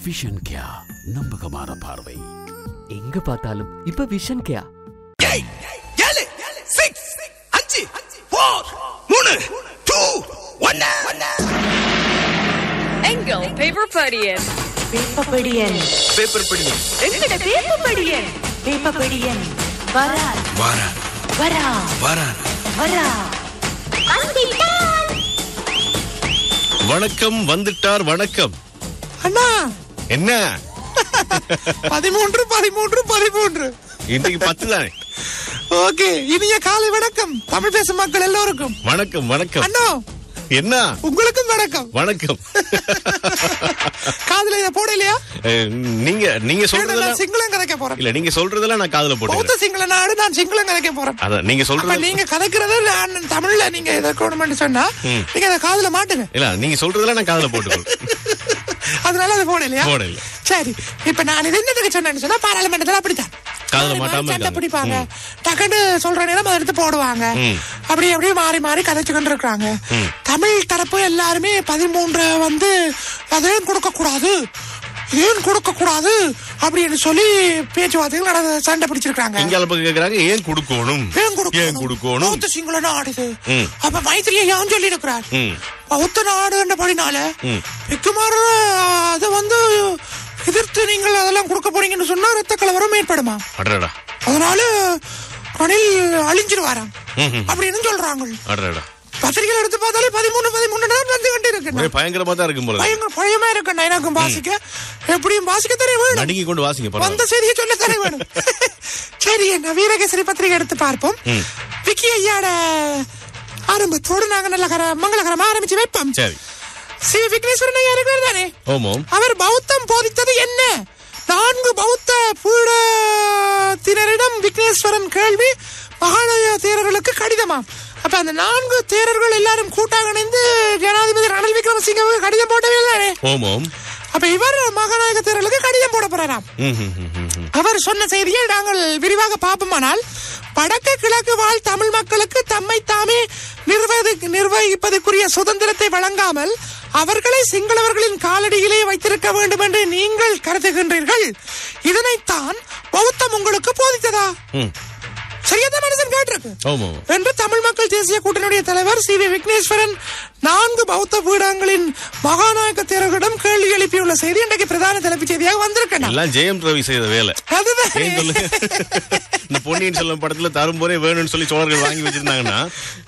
Vision கியா நம்பகமான பார்வை எங்க பார்த்தாலும் இப்ப விஷன் கேயா ஏழு சிக்ஸ் அஞ்சு ஃபோர் மூணு டூ ஒன்னு எங்கள் பேப்பர் படியன் வேப்பப்படியன் பேப்பர் படி எங்கட வேப்பப்படியன் வேப்பப்படியன் வரா வாரா வரா வாரா வரா வணக்கம் வந்துட்டார் வணக்கம் அண்ணா என்ன பதிமூன்று பதிமூன்று பதிமூன்று இன்றைக்கு பத்து தானே ஓகே இனிய காலை வணக்கம் தமிழ் பேசும் மக்கள் எல்லோருக்கும் வணக்கம் வணக்கம் அண்ணா என்ன உங்களுக்கும் வணக்கம் வணக்கம் காதுல இதை போடலையா அஹ், நீங்க நீங்க நான் சொல்றதெல்லாம் சிங்களம் கதைக்க போறேன் இல்ல நீங்க சொல்றதெல்லாம் நான் காதுல பௌத்த போட்டுக்கிறேன் சிங்கள நாடு நான் சிங்களம் கதைக்க போறேன் அதான் நீங்க அப்ப சொல்றது நீங்க கதைக்கிறது நான் தமிழ்ல நீங்க எதிர்க்கணும்னு சொன்னா நீங்க அதை காதுல மாட்டுங்க இல்ல நீங்க சொல்றதெல்லாம் நான் காதுல போட்டுக்கிறேன் அதனால அது போடலையா போடல. சரி இப்ப நான் இது என்னதுக்கு சொன்னேன்னு சொன்னா பாராளுமன்றத்துல அப்படித்தான் காதுல மாறி மாறி மாட்டாம சண்டை இருக்காங்க. பிடிப்பாங்க டக்குன்னு சொல்ற நேரம் அதை எடுத்து போடுவாங்க ம். அப்படி அப்படியே மாறி மாறி கதைச்சுக்கிட்டு இருக்காங்க தமிழ் தரப்பு எல்லாருமே பதிமூன்று வந்து அதையும் கொடுக்க கூடாது ஏன் கொடுக்க கூடாது அப்படின்னு சொல்லி பேச்சுவார்த்தைகள் நடந்து சண்டை பிடிச்சிருக்காங்க இங்கால பக்கம் கேக்குறாங்க ஏன் கொடுக்கணும் ஏன் கொடுக்கணும் ஏன் கொடுக்கணும் பௌத்த சிங்கள நாடு இது ம். அப்ப மைத்திரியை ஏன் சொல்லி இருக்கிறார் ம். பௌத்த நாடுன்றபடினால ம். வெக்குமாறு அதை வந்து எதிர்த்து நீங்கள் அதெல்லாம் கொடுக்க போறீங்கன்னு சொன்னா ரத்த கலவரம் ஏற்படுமா அடடா அதனால ரணில் அழிஞ்சிருவாராம் ம்ஹும். அப்படின்னு சொல்றாங்க அடடா பத்திரிகைகள் எடுத்து பார்த்தாலே பதிமூணு பதிமூணு தான் வந்து கொண்டு இருக்கு ஒரே பயங்கரமா தான் இருக்கும் போல பயங்கர பயமா இருக்கு எனக்கும் வாசிக்க எப்படியும் வாசிக்க தெரிய வேணும் நடுங்கி கொண்டு வாசிங்க வந்த பரவாயில்ல செய்தியை சொல்ல தர வேணும் சரி என்ன வீரகேசரி பத்திரிகை எடுத்து பார்ப்போம் ம். விக்கி ஐயாட ஆரம்பத்தோடு நாங்க நல்ல கர மங்களகரமா ஆரம்பிச்சு வைப்போம் சரி சி விக்னேஸ்வரன் ஐயா இருக்கிறார் தானே ஓமோம் அவர் பௌத்தம் போதித்தது என்ன நான்கு பௌத்த பீடத்தினரிடம் விக்னேஸ்வரன் கேள்வி மகாலய தேரர்களுக்கு கடிதமாம் அப்ப அந்த நான்கு தேரர்கள் எல்லாரும் கூட்டாக இணைந்து ஜனாதிபதி ரணில் விக்ரமசிங்கவுக்கு கடிதம் போட்டவே தானே ஓமோம் அப்ப இவர் மகாநாயக தேரர்களுக்கு கடிதம் போட போறாராம் ம், ம், ம், ம், ம். அவர் சொன்ன செய்தியை நாங்கள் விரிவாக பார்ப்போமானால் வடக்கு கிழக்கு வாழ் தமிழ் மக்களுக்கு தம்மை தாமே நிர்வகி நிர்வகிப்பதற்குரிய சுதந்திரத்தை வழங்காமல் அவர்களை சிங்களவர்களின் காலடியிலே வைத்திருக்க வேண்டும் என்று நீங்கள் கருதுகின்றீர்கள் இதனைத்தான் பௌத்தம் உங்களுக்கு போதித்ததா ம். சரியான மனுஷன் கேட்டிருக்கு ஓமோம் என்று தமிழ் மக்கள் தேசிய கூட்டணியுடைய தலைவர் சி வி விக்னேஸ்வரன் நான்கு பௌத்த பீடங்களின் மகாநாயக தேரர்களிடம் கேள்வி எழுப்பியுள்ள செய்தி இன்றைக்கு பிரதான தலைப்புச் செய்தியாக வந்திருக்கேன் எல்லாம் ஜெயம் ரவி செய்த வேலை அதுதான் ஏன் சொல்லுங்க இந்த பொன்னியின் செல்வன் படத்துல தரும்போதே வேணும்னு சொல்லி சோழர்கள் வாங்கி வச்சிருந்தாங்கன்னா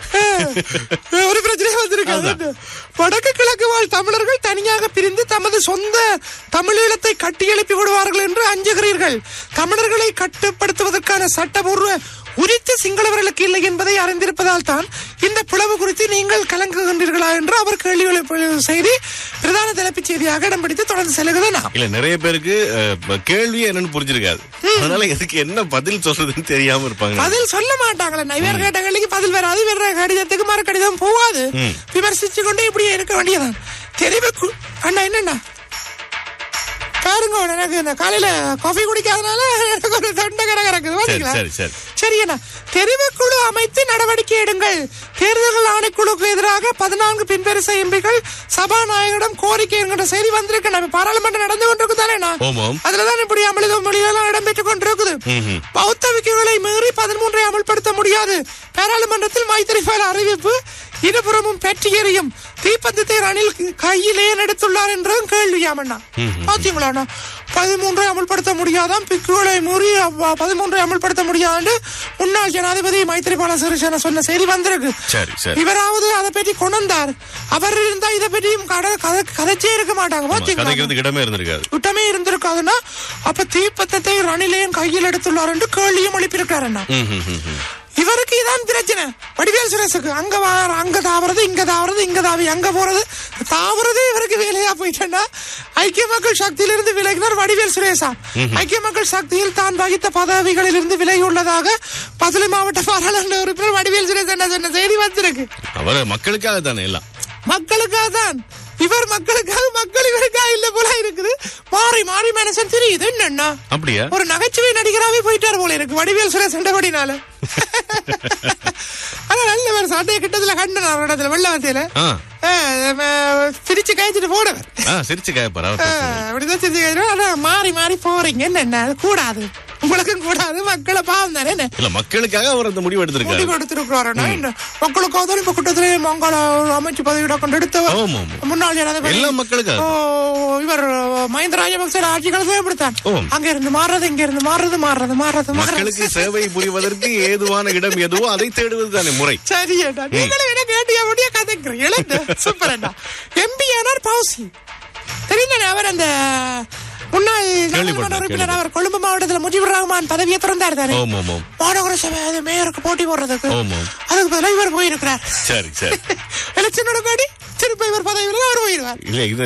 ஒரு பிரச்சனை வந்திருக்காது வடக்கு கிழக்கு வாழ் தமிழர்கள் தனியாக பிரிந்து தமது சொந்த தமிழீழத்தை கட்டி எழுப்பி விடுவார்கள் என்று அஞ்சுகிறீர்கள் தமிழர்களை கட்டுப்படுத்துவதற்கான சட்டபூர்வ உரித்து சிங்களவர்களுக்கு இல்லை என்பதை அறிந்திருப்பதால் தான் இந்த பிளவு குறித்து நீங்கள் கலங்குகின்றீர்களா என்று அவர் கேள்வி எழுப்பிய செய்தி பிரதான தலைப்புச் செய்தியாக இடம் பிடித்து தொடர்ந்து செல்கிறது நாம் இல்ல நிறைய பேருக்கு அஹ், கேள்வி என்னன்னு புரிஞ்சிருக்காது அதனால இதுக்கு என்ன பதில் சொல்றதுன்னு தெரியாம இருப்பாங்க பதில் சொல்ல மாட்டாங்களே இவர் கேட்ட கேள்விக்கு பதில் வராது இவர் கடிதத்துக்கு மறு கடிதம் போகாது ம். விமர்சிச்சு கொண்டே இப்படியே இருக்க வேண்டியதான் தெரிவு கு- அண்ணா என்னண்ணா பாருங்க எனக்கு இந்த காலையில காஃபி குடிக்காதனால எனக்கு ஒரு தொண்டை கரை கிடக்குது பாத்தீங்களா சரி, சரி. சரி அண்ணா தெரிவுக்குழு அமைத்து நடவடிக்கை எடுங்கள் தேர்தல்கள் ஆணைக்குழுக்கு எதிராக பதினான்கு பின்வரிசை எம்பிகள் சபாநாயகரிடம் கோரிக்கை என்கிற செய்தி வந்திருக்கு நம்ம பாராளுமன்றம் நடந்து கொண்டிருக்கு தானே ஆமாம். அதுலதான் இப்படி அமளித மொழியெல்லாம் இடம்பெற்றுக் கொண்டிருக்குது ம்ஹும். பௌத்த விக்கிகளை மீறி பதிமூன்றை அமல்படுத்த முடியாது பாராளுமன்றத்தில் மைத்திரிபால அறிவிப்பு இருபுறமும் பெற்றி எறியும் தீப்பந்தத்தை ரணில் கையிலே எடுத்துள்ளார் என்றும் கேள்வியாமண்ணா பாத்தீங்களா பதிமூன்றை அமல்படுத்த முடியாதாம் பிக்குகளை மீறி அவ- பதிமூன்றை அமல்படுத்த முடியாது முன்னாள் ஜனாதிபதி மைத்திரிபால சிறிசேன சொன்ன செய்தி வந்திருக்கு சரி, சரி. இவராவது அதை பற்றி கொண்டு வந்தார் அவர் இருந்தா இதை பற்றியும் கதை- கதை- கதைச்சே இருக்க மாட்டாங்க ஆமா, பாத்தீங்களா கதைக்கிறதுக்கு இடமே இருந்திருக்காது விட்டமே இருந்திருக்காதுன்னா அப்ப தீப்பந்தத்தை ரணிலையும் கையில் எடுத்துள்ளார் என்று கேள்வியும் எழுப்பியிருக்காரு அண்ணா ம், ம், ம், ம். இவருக்கு இதான் பிரச்சனை வடிவேல் சுரேஷுக்கு அங்க வா- அங்க தாவறது இங்க தாவறது இங்க தாவி அங்க போறது தாவறது இவருக்கு வேலையா போயிட்டேன்னா ஐக்கிய மக்கள் சக்தியிலிருந்து விலகினார் வடிவேல் சுரேஷா ஐக்கிய மக்கள் சக்தியில் தான் வகித்த பதவிகளில் இருந்து விலகி உள்ளதாக பசுலை மாவட்ட பாராளுமன்ற உறுப்பினர் வடிவேல் சுரேஷ் என்ன சொன்ன செய்தி வந்திருக்கு அவர் மக்களுக்காக தானே எல்லாம் மக்களுக்காக தான் இவர் மக்களுக்காக மக்கள் இவருக்காக இல்ல போல இருக்குது மாறி மாறி மாறி மனுஷன் தெரியுது என்னன்னா அப்படியா ஒரு நகைச்சுவை நடிகராவே போயிட்டாரு போல இருக்கு வடிவேல் சுரேஷ் சண்டபடினால ஆனா நல்ல ஒரு சண்டைய கிட்டத்துல கண்டு ஒரு இடத்துல வெள்ள வசையில ஆ. சிரிச்சு கழிச்சிட்டு போனவர் ஆ சிரிச்சு கேப்பாரு அவர் ஆ, பிரச்சனை இல்ல. அப்படிதான் சிரிச்சு கழிச்சிட்டு ஆனா மாறி மாறி போறீங்க என்ன அது கூடாது உங்களுக்கும் கூடாது மக்களை பாவம் தானே என்ன இல்ல மக்களுக்காக அவர் அந்த முடிவு முடி எடுத்திருக்காரு கொடுத்திருக்கிறாருன்னா என்ன மக்களுக்காக தான் இப்ப கிட்டத்திலே மங்கள அமைச்சு பதவியிட கொண்டு எடுத்தவர் ஆமா, ஆமா. முன்னாள் ஜனாதிபதி எல்லா மக்களுக்காக. ஓ, இவர் மஹிந்த ராஜபக்ச ஆட்சி காலத்துல இப்படித்தான் ஆமாம். அங்க இருந்து மாறுறது இங்க இருந்து மாறுறது மாறுறது மாறுறது மக்களுக்கு மாறுறது சேவை புரிவதற்கு ஏதுவான இடம் எதுவோ அதை தேடுவது தானே முறை சரியேடா நீங்களும் என்ன கேட்டியா முடிய கதைக்கிறீங்க சூப்பரண்டா எம்பி ஆனார் பவுசி தெரியுதானே அவர் அந்த முன்னாள் நாடாளுமன்ற உறுப்பினர் அவர் கொழும்பு மாவட்டத்துல முஜிபுர் ரஹ்மான் பதவியை திறந்தார் தானே ஓம் ஓம் ஓம் மாநகர சபை அது மேயருக்கு போட்டி போடுறதுக்கு ஆமாம். அதுக்கு பதிலா இவர் போயிருக்கிறார் சரி சரி எலெக்ஷன் நடக்காடி திருப்பி இவர் பதவியில் அவர் போயிருவார் இல்ல இது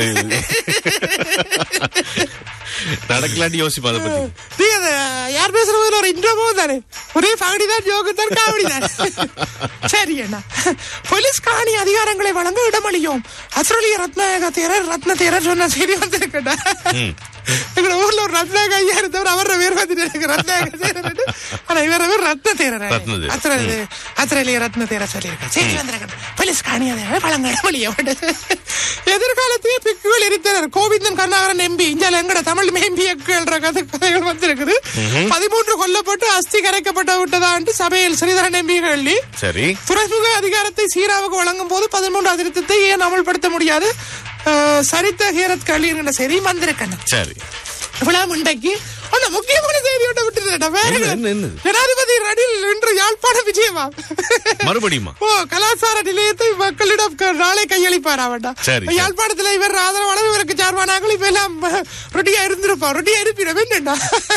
நடக்கலாட்டி யோசிப்பா அதை பத்தி நீ அது யார் பேசுறது ஒரு இன்ட்ரோவோ தானே ஒரே பகடி தான் ஜோக்கு தான் காமெடி தான் சரி அண்ணா போலீஸ் காணி அதிகாரங்களை வழங்க இடமளியும் அசுரலிய ரத்நாயக தேரர் ரத்ன தேரர் சொன்ன செய்தி வந்திருக்கட்டா எங்க ஊர்ல ஒரு ரத்னாக ஐயா இருந்தவர் அவர பேர் வந்துட்டு எனக்கு ரத்னாக தேரர் ஆனா இவர பேர் ரத்ன தேரர் ரத்ன தேரர். அசுரலி அசுரலிய ரத்ன தேரர் சொல்லியிருக்கேன் செய்தி வந்திருக்கேன் போலீஸ் காணி அதிகாரம் வழங்க இடமளியும் எதிர்காலத்தையே பிக்குகள் இருந்தனர் கோவிந்தன் கருணாகரன் எம்பி இந்தியால எங்கட தமிழ் எம்பி என்ற கதை கதைகள் வந்திருக்குது பதிமூன்று கொல்லப்பட்டு அஸ்தி கரைக்கப்பட்டு விட்டதாண்டு சபையில் ஸ்ரீதரன் எம்பி கேள்வி சரி துறைமுக அதிகாரத்தை சீராவுக்கு வழங்கும் போது பதிமூன்று அதிருத்தத்தை ஏன் அமல்படுத்த முடியாது அஹ், சரித்த ஹீரத் கேள்வி என்கிற செய்தி வந்திருக்கேன் சரி இவ்வளவு இன்றைக்கு ஆனா முக்கியமான செய்தியோட விட்டுட்டா வேற என்ன, என்ன? என்ன, என்னது? ஜனாதிபதி ரணில் இன்று யாழ்ப்பாணம் விஜயமா மறுபடியுமா ஓ கலாச்சார நிலையத்தை மக்களிடம் க- நாளை கையளிப்பார் அவன்டா சரி, சரி. யாழ்ப்பாணத்துல இவர் ஆதரவாளர் இவருக்கு சார்பானாக்கள் இப்ப எல்லாம் ரொட்டியா இருந்திருப்பான் ரொட்டியா இருப்பிடும் என்னண்டா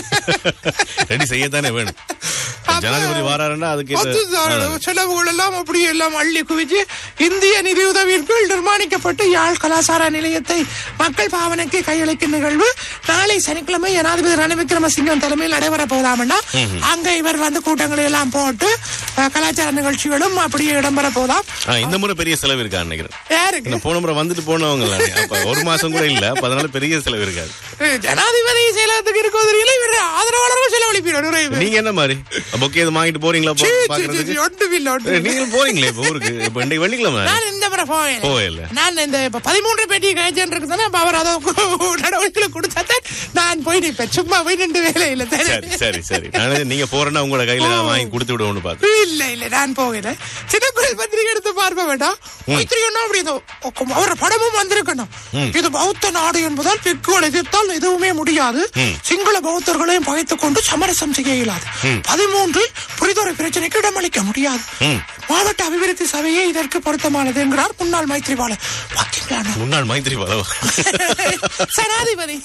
ரெடி செய்யத்தானே வேணும் ஜனாதிபதி வாராருன்னா அதுக்கு இது- ஒத்துதான். செலவுகள் எல்லாம் அப்படியே எல்லாம் அள்ளி குவிச்சு இந்திய நிதியுதவியின் கீழ் நிர்மாணிக்கப்பட்ட யாழ் கலாசார நிலையத்தை மக்கள் பாவனைக்கு கையளிக்கும் நிகழ்வு நாளை சனிக்கிழமை ஜனாதிபதி ரணில் விக்ரமசிங்கம் தலைமையில் நடைபெற போதாமண்டா அங்க இவர் வந்து கூட்டங்களை எல்லாம் போட்டு அஹ், கலாச்சார நிகழ்ச்சிகளும் அப்படியே இடம்பெற போதாம் ஆ, இந்த முறை பெரிய செலவு இருக்கா நினைக்கிறேன் யாருக்கு இந்த போன முறை வந்துட்டு போனவங்க அப்ப ஒரு மாசம் கூட இல்ல அப்ப அதனால பெரிய செலவு இருக்காது அஹ், ஜனாதிபதி செயலகத்துக்கு இருக்கிறது இவர் ஆதரவாளர்கள் செலவழிப்பிடும் நிறைய பேர் நீங்க என்ன மாதிரி பொக்கே இது வாங்கிட்டு போறீங்களா சீ, சீ, சீ, பாக்குறதுக்கு சீ, ஒன்றுமில்லை, ஒன்றுமில்லை. நீங்களும் போறீங்களே இப்ப ஊருக்கு இப்ப இன்னைக்கு வெள்ளிக்கிழமை நான் இந்த முறை போகல. போகல. நான் இந்த இப்ப பதிமூன்று பெட்டி கழிச்சேன் இருக்குதானே அப்ப அவர் அதை நடவடிக்கைகளை கொடுத்தாத்தான் நான் போய் நிப்பேன் சும்மா போய் நின்று வேலை இல்ல சரி சரி சரி நானே நீங்க போறேன்னா உங்களோட கையில நான் வாங்கி கொடுத்து விடுவோம்னு பார்த்தேன் இல்ல இல்ல நான் போகல சின்ன குரல் பத்திரிகை எடுத்து பார்க்க வேண்டாம் மைத்திரிகன்னா அப்படி ஏதோ அவர் படமும் வந்திருக்கணும் இது பௌத்த நாடு என்பதால் பிக்குகள் எதிர்த்தால் எதுவுமே முடியாது சிங்கள பௌத்தர்களையும் பகைத்துக் கொண்டு சமரசம் செய்ய இயலாது பதிமூன்று புரிதொரு பிரச்சனைக்கு இடமளிக்க முடியாது மாவட்ட அபிவிருத்தி சபையே இதற்கு பொருத்தமானது என்கிறார் முன்னாள் மைத்திரிபால பாத்தீங்களா முன்னாள் மைத்திரி பலவா சனாதிபதி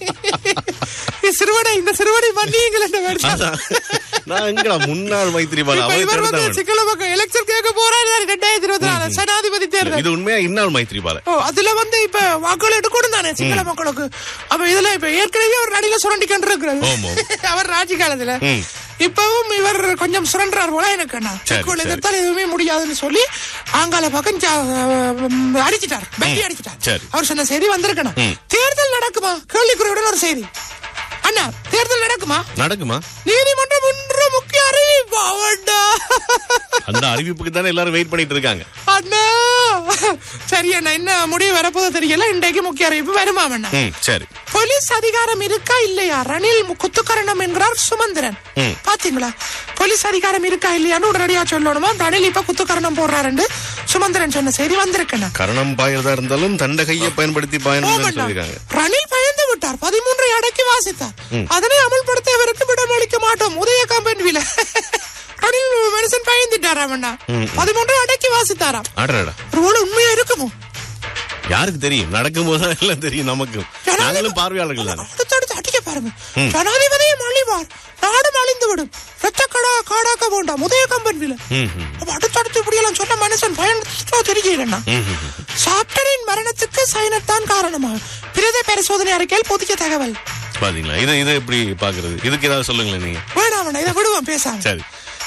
இந்த சிறுவனை இந்த சிறுவனை மன்னியுங்கள் என்று வேண்டாம். நான் எங்கடா முன்னாள் மைத்திரி பால இப்ப அவரை இவர் வந்து தேர்ந்தவன். சிங்கள மக்கள் எலெக்ஷன் கேட்க போறாரு ரெண்டாயிரத்தி இருபத்தி நாலு சனாதிபதி தேர்தல் இது உண்மையா இன்னாள் மைத்திரி பால ஓ அதுல வந்து இப்ப வாக்குகள் எடுக்கணும் தானே சிங்கள மக்களுக்கு அப்ப இதுல இப்ப ஏற்கனவே அவர் நடிகை சுரண்டிக்கிட்டு இருக்கிறது ஆமாம். அவர் ராஜி காலத்துல ம். இப்பவும் இவர் கொஞ்சம் சுரண்டுறார் போல எனக்கு என்ன சரி, பிக்குகள் சரி. எதிர்த்தால் எதுவுமே முடியாதுன்னு சொல்லி ஆங்கால பக்கம் ஜா- உம், அடிச்சிட்டார் பெட்டி அடிச்சிட்டார் சரி. அவர் சொன்ன செய்தி வந்திருக்கணும் ம். தேர்தல் நடக்குமா கேள்விக்குறியுடன் ஒரு செய்தி அண்ணா தேர்தல் நடக்குமா நடக்குமா நீதிமன்றம் ஒன்று முக்கிய அறிவிப்பா அவன்டா அந்த அறிவிப்புக்கு தானே எல்லாரும் வெயிட் பண்ணிட்டு இருக்காங்க அண்ணா சரி அண்ணா என்ன முடிவு வரப்போதோ தெரியல இன்றைக்கு முக்கிய அறிவிப்பு வருமா அண்ணா ம் சரி போலீஸ் அதிகாரம் இருக்கா இல்லையா ரணில் மு- குத்துக்கரணம் என்கிறார் சுமந்திரன் ம். பாத்தீங்களா போலீஸ் அதிகாரம் இருக்கா இல்லையான்னு உடனடியா சொல்லணுமா ரணில் இப்ப குத்துக்கரணம் போடுறாருன்னு சுமந்திரன் சொன்ன செய்தி வந்திருக்கேன் கரணம் பாயறதா இருந்தாலும் தண்ட கையை பயன்படுத்தி பாயணும்னு சொல்லிருக்காங்க ரணில் பயந்து விட்டார் பதிமூன்றை அடக்கி வாசித்தார் அதனை அமல்படுத்த இவருக்கு விடமளிக்க மாட்டோம் உதய கம்பெனியில ரணில் மனுஷன் பயந்துட்டார் அவனா பதிமூன்றை அடக்கி வாசித்தாராம் ஆடுறாடா ஒருவேளை உண்மையா இருக்குமோ யாருக்கு தெரியும் நடக்கும் போதுதான் எல்லாம் தெரியும் நமக்கும் நாங்களும் பார்வையாளர்கள் தானே அடுத்தடுத்து அடிக்க பாருங்க ஜனாதிபதியும் அழிவார் நாடும் அழிந்து விடும் ரத்த கடா காடாக்க வேண்டாம் உதய கம்பெனியில ம், ம். அப்ப அடுத்தடுத்து இப்படி எல்லாம் சொன்ன மனுஷன் பயணத்தோ தெரியலன்னா சாப்டரின் மரணத்துக்கு சைனத்தான் காரணமா பிரத பரிசோதனை அறிக்கையில் புதிய தகவல் பாத்தீங்களா இது இது எப்படி பாக்குறது இதுக்கு ஏதாவது சொல்லுங்களேன் நீங்க வேணாம் வேணாம் இதை விடுவோம் பேசாம சரி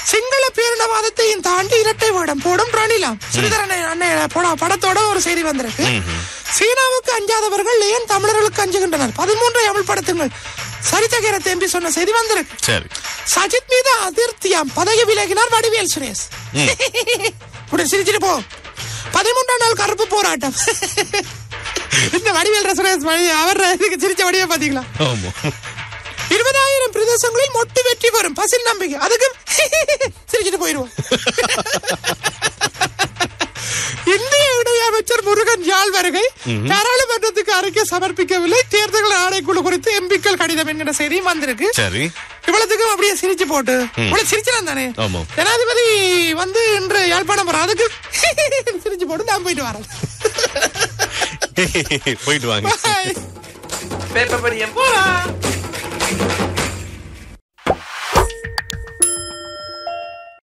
சிங்கள பேரினவாதத்தையும் தாண்டி இரட்டை வேடம் போடும் ரணிலாம் ஸ்ரீதரன் அண்ணன் போட- படத்தோட ஒரு செய்தி வந்திருக்கு சீனாவுக்கு அஞ்சாதவர்கள் ஏன் தமிழர்களுக்கு அஞ்சுகின்றனர் பதிமூன்றை அமல்படுத்துங்கள் சரிதகர தேம்பி சொன்ன செய்தி வந்திருக்கு சரி சஜித் மீது அதிருப்தியாம் பதவி விலகினார் வடிவேல் சுரேஷ் இப்படி சிரிச்சிட்டு போ பதிமூன்றாம் நாள் கருப்பு போராட்டம் இந்த வடிவேல் சுரேஷ் வடி- அவர் இதுக்கு சிரிச்ச வடிவே பாத்தீங்களா ஆமா இருபதாயிரம் பிரதேசங்களில் மொட்டு வெற்றி வரும் பசில் நம்பிக்கை அதுக்கு சிரிச்சிட்டு போயிடுவோம் இந்திய இணையமைச்சர் முருகன் யாழ் வருகை பாராளுமன்றத்துக்கு அறிக்கை சமர்ப்பிக்கவில்லை தேர்தல் ஆணைக்குழு குறித்து எம்பிக்கள் கடிதம் என்கிற செய்தியும் வந்திருக்கு சரி இவ்வளவுக்கும் அப்படியே சிரிச்சு போட்டு இவ்வளவு சிரிச்சலாம் தானே ஆமா. ஜனாதிபதி வந்து இன்று யாழ்ப்பாணம் போற அதுக்கு சிரிச்சு போட்டு நான் போயிட்டு வரேன் போயிட்டு வாங்க Bye. பேப்பர் படியன் போறா